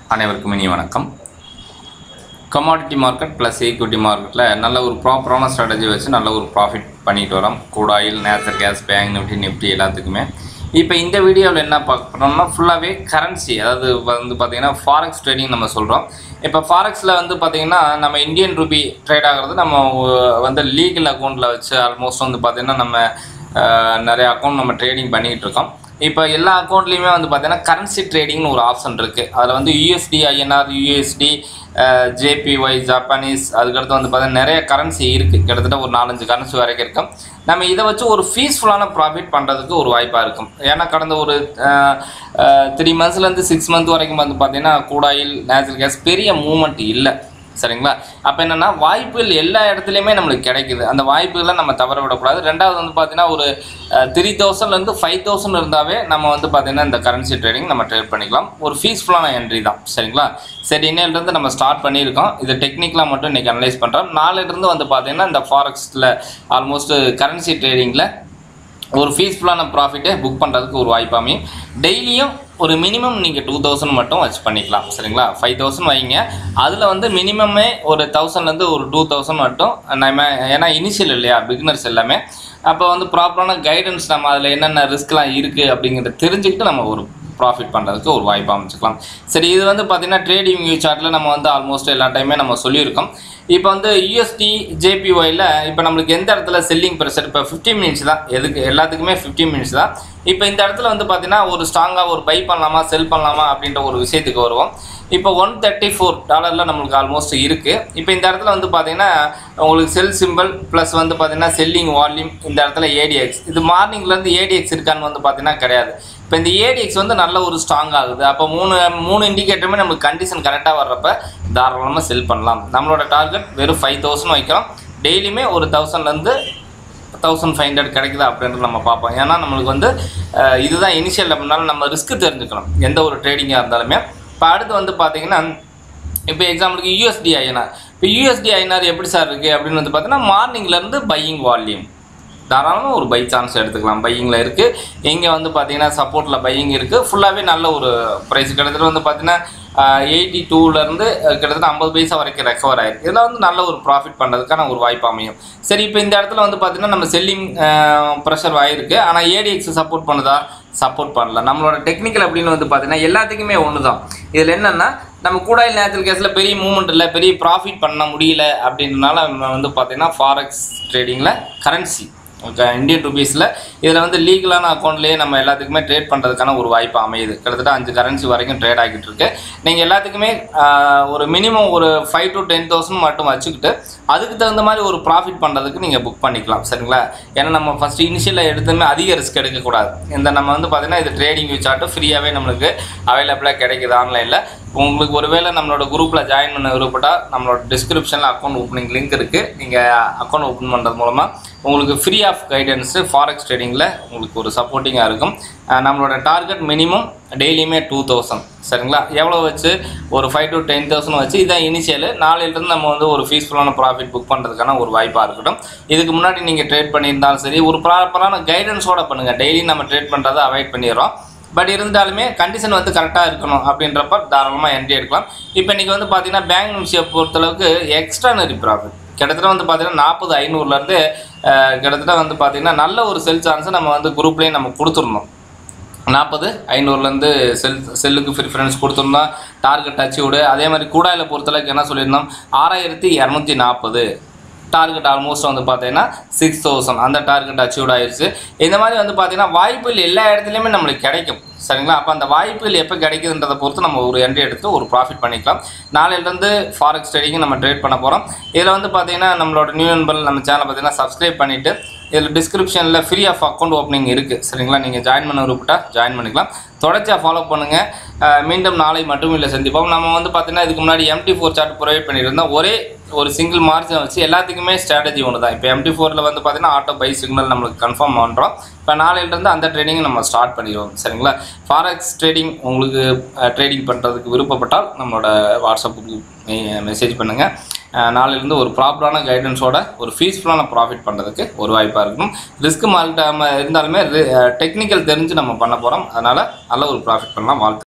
அனைவருக்கும் இனிய வணக்கம் கமாடிட்டி மார்க்கெட் ப்ளஸ் ஈக்விட்டி மார்க்கெட்டில் நல்ல ஒரு ப்ராப்பரான ஸ்ட்ராட்டஜி வச்சு நல்ல ஒரு ப்ராஃபிட் பண்ணிட்டு வரோம் crude oil natural gas Bank Nifty Nifty எல்லாத்துக்குமே இப்போ இந்த வீடியோவில் என்ன பார்க்க போகிறோம்னா ஃபுல்லாகவே கரன்சி அதாவது வந்து பார்த்தீங்கன்னா ஃபாரெக்ஸ் ட்ரேடிங் நம்ம சொல்கிறோம் இப்போ ஃபாரெக்ஸில் வந்து பார்த்தீங்கன்னா நம்ம இந்தியன் ரூபி ட்ரேட் ஆகிறது நம்ம ஒ- வந்து லீகல் அக்கௌண்ட்டில் வச்சு ஆல்மோஸ்ட் வந்து பார்த்தீங்கன்னா நம்ம அஹ், நிறைய அக்கௌண்ட் நம்ம ட்ரேடிங் பண்ணிக்கிட்டு இருக்கோம் இப்போ எல்லா அக்கௌண்ட்லேயுமே வந்து பார்த்தீங்கன்னா கரன்சி ட்ரேடிங்னு ஒரு ஆப்ஷன் இருக்குது அதில் வந்து USD INR USD JPY Japanese அதுக்கடுத்து வந்து பார்த்தீங்கன்னா நிறைய கரன்சி இருக்குது கிட்டத்தட்ட ஒரு நாலஞ்சு கரன்சி வரைக்கும் இருக்கும் நம்ம இதை வச்சு ஒரு பீஸ்ஃபுல்லான ப்ராஃபிட் பண்ணுறதுக்கு ஒரு வாய்ப்பாக இருக்கும் ஏன்னா கடந்த ஒரு த்ரீ மந்த்ஸ்லேருந்து சிக்ஸ் மந்த் வரைக்கும் வந்து பார்த்தீங்கன்னா கூடாயில் நேச்சுரல் கேஸ் பெரிய மூமெண்ட் இல்லை சரிங்களா அப்போ என்னென்னா வாய்ப்புகள் எல்லா இடத்துலையுமே நம்மளுக்கு கிடைக்குது அந்த வாய்ப்புகளை நம்ம தவற விடக்கூடாது ரெண்டாவது வந்து பார்த்தீங்கன்னா ஒரு த்ரீ தௌசண்ட்லேருந்து ஃபைவ் தௌசண்ட் இருந்தாவே நம்ம வந்து பார்த்தீங்கன்னா இந்த கரன்சி ட்ரேடிங் நம்ம ட்ரேட் பண்ணிக்கலாம் ஒரு ஃபீஸ்ஃபுல்லான என்ட்ரி தான் சரிங்களா சரி இன்னையிலிருந்து நம்ம ஸ்டார்ட் பண்ணியிருக்கோம் இது டெக்னிக்கலாக மட்டும் இன்றைக்கி அனலைஸ் பண்ணுறோம் நாளையிலிருந்து வந்து பார்த்தீங்கன்னா இந்த ஃபாரெக்ஸில் ஆல்மோஸ்ட் கரன்சி ட்ரேடிங்கில் ஒரு ஃபீஸ்ஃபுல்லான ப்ராஃபிட்டை புக் பண்ணுறதுக்கு ஒரு வாய்ப்பு அமையும் டெய்லியும் ஒரு மினிமம் நீங்கள் டூ தௌசண்ட் மட்டும் வச்சு பண்ணிக்கலாம் சரிங்களா ஃபைவ் தௌசண்ட் வைங்க அதில் வந்து மினிமமே ஒரு தௌசண்ட்லேருந்து ஒரு டூ தௌசண்ட் மட்டும் நம்ம ஏன்னா இனிஷியல் இல்லையா பிகினர்ஸ் எல்லாமே அப்போ வந்து ப்ராப்பரான கைடன்ஸ் நம்ம அதில் என்னென்ன ரிஸ்க்லாம் இருக்குது அப்படிங்கிறத தெரிஞ்சுக்கிட்டு நம்ம ஒரு ப்ராஃபிட் பண்ணுறதுக்கு ஒரு வாய்ப்பு அமைச்சுக்கலாம் சரி இது வந்து பார்த்தீங்கன்னா ட்ரேடிங் வியூ சார்ட்டில் நம்ம வந்து ஆல்மோஸ்ட் எல்லா டைமே நம்ம சொல்லியிருக்கோம் இப்போ வந்து யூஎஸ்டி ஜேபிஒயில் இப்போ நம்மளுக்கு எந்த இடத்துல செல்லிங் ப்ரெஷர் இப்போ ஃபிஃப்டி மினிட்ஸ் தான் எதுக்கு எல்லாத்துக்குமே ஃபிஃப்டி மினிட்ஸ் தான் இப்போ இந்த இடத்துல வந்து பார்த்தீங்கன்னா ஒரு ஸ்ட்ராங்காக ஒரு பை பண்ணலாமா செல் பண்ணலாமா அப்படின்ற ஒரு விஷயத்துக்கு வருவோம் இப்போ ஒன் தேர்ட்டி ஃபோர் டாலரில் நம்மளுக்கு ஆல்மோஸ்ட் இருக்குது இப்போ இந்த இடத்துல வந்து பார்த்தீங்கன்னா உங்களுக்கு செல் சிம்பிள் ப்ளஸ் வந்து பார்த்தீங்கன்னா செல்லிங் வால்யூம் இந்த இடத்துல ஏடிஎக்ஸ் இது மார்னிங்லேருந்து ஏடிஎக்ஸ் இருக்கான்னு வந்து பார்த்தீங்கன்னா கிடையாது இப்போ இந்த ஏடிஎக்ஸ் வந்து நல்ல ஒரு ஸ்ட்ராங் ஆகுது அப்போ மூணு மூணு இண்டிகேட்டருமே நமக்கு கண்டிஷன் கரெக்டாக வர்றப்ப தாராளமாக செல் பண்ணலாம் நம்மளோட டார்கெட் வெறும் ஃபைவ் தௌசண்ட் வைக்கிறோம் டெய்லியுமே ஒரு தௌசண்ட்லேருந்து தௌசண்ட் ஃபைவ் ஹண்ட்ரட் கிடைக்குதா அப்படின்றது நம்ம பார்ப்போம் ஏன்னா நம்மளுக்கு வந்து அஹ், இதுதான் இனிஷியல் அப்படின்னாலும் நம்ம ரிஸ்க் தெரிஞ்சுக்கணும் எந்த ஒரு ட்ரேடிங்காக இருந்தாலுமே இப்போ அடுத்து வந்து பார்த்தீங்கன்னா இப்போ எக்ஸாம்பிளுக்கு யூஎஸ்டி ஐஎன்ஆர் இப்போ யூஎஸ்டி ஐஎன்ஆர் எப்படி சார் இருக்குது அப்படின்னு வந்து பார்த்தீங்கன்னா மார்னிங்லேருந்து பையிங் வால்யூம் தாராளமாக ஒரு பை சான்ஸ் எடுத்துக்கலாம் பையிங்கில் இருக்குது இங்கே வந்து பார்த்தீங்கன்னா சப்போர்ட்டில் பையிங் இருக்குது ஃபுல்லாகவே நல்ல ஒரு ப்ரைஸ் கிட்டத்தட்ட வந்து பார்த்தீங்கன்னா எயிட்டி டூலேருந்து கிட்டத்தட்ட ஐம்பது பைசா வரைக்கும் ரெக்கவர் ஆயிருக்கு இதில் வந்து நல்ல ஒரு ப்ராஃபிட் பண்ணுறதுக்கான ஒரு வாய்ப்பு அமையும் சரி இப்போ இந்த இடத்துல வந்து பார்த்தீங்கன்னா நம்ம செல்லிங் ப்ரெஷர் ஆயிருக்கு ஆனால் ஏடிஎக்ஸ் சப்போர்ட் பண்ணுதா சப்போர்ட் பண்ணல நம்மளோட டெக்னிக்கல் அப்படின்னு வந்து பார்த்தீங்கன்னா எல்லாத்துக்குமே ஒன்று தான் இதில் என்னென்னா நம்ம கூடாயில் நேச்சுரல் கேஸில் பெரிய மூவ்மெண்ட் இல்லை பெரிய ப்ராஃபிட் பண்ண முடியல அப்படின்றனால நம்ம வந்து பார்த்தீங்கன்னா ஃபாரெக்ஸ் ட்ரேடிங்கில் கரன்சி ஓகே இந்தியன் ருபீஸில் இதில் வந்து லீகலான அக்கௌண்ட்லேயே நம்ம எல்லாத்துக்குமே ட்ரேட் பண்ணுறதுக்கான ஒரு வாய்ப்பு அமையுது கிட்டத்தட்ட அஞ்சு கரன்சி வரைக்கும் ட்ரேட் ஆகிட்டு இருக்கு நீங்கள் எல்லாத்துக்குமே ஆஹ், ஒரு மினிமம் ஒரு ஃபைவ் டு டென் தௌசண்ட் மட்டும் வச்சுக்கிட்டு அதுக்கு தகுந்த மாதிரி ஒரு ப்ராஃபிட் பண்ணுறதுக்கு நீங்கள் புக் பண்ணிக்கலாம் சரிங்களா ஏன்னா நம்ம ஃபஸ்ட்டு இனிஷியலாக எடுத்துமே அதிக ரிஸ்க் எடுக்கக்கூடாது இந்த நம்ம வந்து பார்த்தீங்கன்னா இது ட்ரேடிங் வியூ சார்ட்டு ஃப்ரீயாகவே நம்மளுக்கு அவைலபிளாக கிடைக்குது ஆன்லைனில் உங்களுக்கு ஒருவேளை நம்மளோட குரூப்பில் ஜாயின் பண்ண விருப்பப்பட்டால் நம்மளோட டிஸ்கிரிப்ஷனில் அக்கௌண்ட் ஓப்பனிங் லிங்க் இருக்குது நீங்கள் அக்கௌண்ட் ஓப்பன் பண்ணுறது மூலமாக உங்களுக்கு ஃப்ரீ ஆஃப் கைடன்ஸு ஃபாரெக்ஸ் ட்ரேடிங்கில் உங்களுக்கு ஒரு சப்போர்ட்டிங்காக இருக்கும் அஹ் நம்மளோட டார்கெட் மினிமம் டெய்லியுமே டூ தௌசண்ட் சரிங்களா எவ்வளோ வச்சு ஒரு ஃபைவ் டு டென் தௌசண்ட் வச்சு இதான் இனிஷியலு நாளையிலேருந்து நம்ம வந்து ஒரு ஃபீஸ்ஃபுல்லான ப்ராஃபிட் புக் பண்ணுறதுக்கான ஒரு வாய்ப்பாக இருக்கட்டும் இதுக்கு முன்னாடி நீங்கள் ட்ரேட் பண்ணியிருந்தாலும் சரி ஒரு ப்ராப்பரான கைடன்ஸோட பண்ணுங்கள் டெய்லி நம்ம ட்ரேட் பண்ணுறதை அவாய்ட் பண்ணிடுறோம் பட் இருந்தாலுமே கண்டிஷன் வந்து கரெக்டாக இருக்கணும் அப்படின்றப்ப தாராளமாக என்ட்ரி எடுக்கலாம் இப்போ இன்றைக்கி வந்து பார்த்தீங்கன்னா பேங்க் நிமிஷியை பொறுத்தளவுக்கு எக்ஸ்ட்ரானரி ப்ராஃபிட் கிட்டத்தட்ட வந்து பார்த்தீங்கன்னா நாற்பது ஐநூறுலேருந்து கிட்டத்தட்ட வந்து பார்த்தீங்கன்னா நல்ல ஒரு செல் சான்ஸை நம்ம வந்து குரூப்லேயே நம்ம கொடுத்துருந்தோம் நாற்பது ஐநூறுலேருந்து செல் செல்லுக்கு ப்ரிஃபரன்ஸ் கொடுத்துருந்தோம் டார்கெட் அச்சீவ்டு அதே மாதிரி கூடாயில் பொறுத்தளவுக்கு என்ன சொல்லியிருந்தோம் ஆறாயிரத்தி இரநூத்தி நாற்பது டார்கெட் ஆல்மோஸ்ட் வந்து பார்த்தீங்கன்னா சிக்ஸ் தௌசண்ட் அந்த டார்கெட் அச்சீவ்ட் ஆயிடுச்சு இந்த மாதிரி வந்து பார்த்தீங்கன்னா வாய்ப்புகள் எல்லா இடத்துலையுமே நம்மளுக்கு கிடைக்கும் சரிங்களா அப்போ அந்த வாய்ப்புகள் எப்போ கிடைக்குதுன்றதை பொறுத்து நம்ம ஒரு என்ட்ரி எடுத்து ஒரு ப்ராஃபிட் பண்ணிக்கலாம் நாளையிலேருந்து ஃபாரெக்ஸ் ட்ரேடிங் நம்ம ட்ரேட் பண்ண போகிறோம் இதில் வந்து பார்த்தீங்கன்னா நம்மளோட நியூ நண்பர்கள் நம்ம சேனலை பார்த்தீங்கன்னா சப்ஸ்கிரைப் பண்ணிவிட்டு இதில் டிஸ்கிரிப்ஷனில் ஃப்ரீ ஆஃப் அக்கௌண்ட் ஓப்பனிங் இருக்குது சரிங்களா நீங்கள் ஜாயின் பண்ண விருப்பட்டா ஜாயின் பண்ணிக்கலாம் தொடர்ச்சியாக ஃபாலோ பண்ணுங்கள் மீண்டும் நாளை மட்டும் இல்லை சந்திப்போம் நம்ம வந்து பார்த்தீங்கன்னா இதுக்கு முன்னாடி எம்டி ஃபோர் சார்ட் ப்ரொவைட் பண்ணியிருந்தோம் ஒரே ஒரு சிங்கிள் மார்ஜின் வச்சு எல்லாத்துக்குமே ஸ்ட்ராட்டஜி ஒன்று தான் இப்போ எம்டி ஃபோரில் வந்து பார்த்தீங்கன்னா ஆட்டோ பை சிக்னல் நம்மளுக்கு கன்ஃபார்ம் பண்ணுறோம் இப்போ நாளையிலேருந்து அந்த ட்ரேடிங் நம்ம ஸ்டார்ட் பண்ணிடுவோம் சரிங்களா ஃபாரெக்ஸ் ட்ரேடிங் உங்களுக்கு ட்ரேடிங் பண்ணுறதுக்கு விருப்பப்பட்டால் நம்மளோட வாட்ஸ்அப்புக்கு மெசேஜ் பண்ணுங்கள் நாளையிலேருந்து ஒரு ப்ராப்பரான கைடன்ஸோட ஒரு ஃபீஸ்ஃபுல்லான ப்ராஃபிட் பண்ணுறதுக்கு ஒரு வாய்ப்பாக இருக்கும் ரிஸ்க் மார்க்கெட் இருந்தாலுமே டெக்னிக்கல் தெரிஞ்சு நம்ம பண்ண போகிறோம் அதனால் நல்ல ஒரு ப்ராஃபிட் பண்ணலாம் வாழ்த்து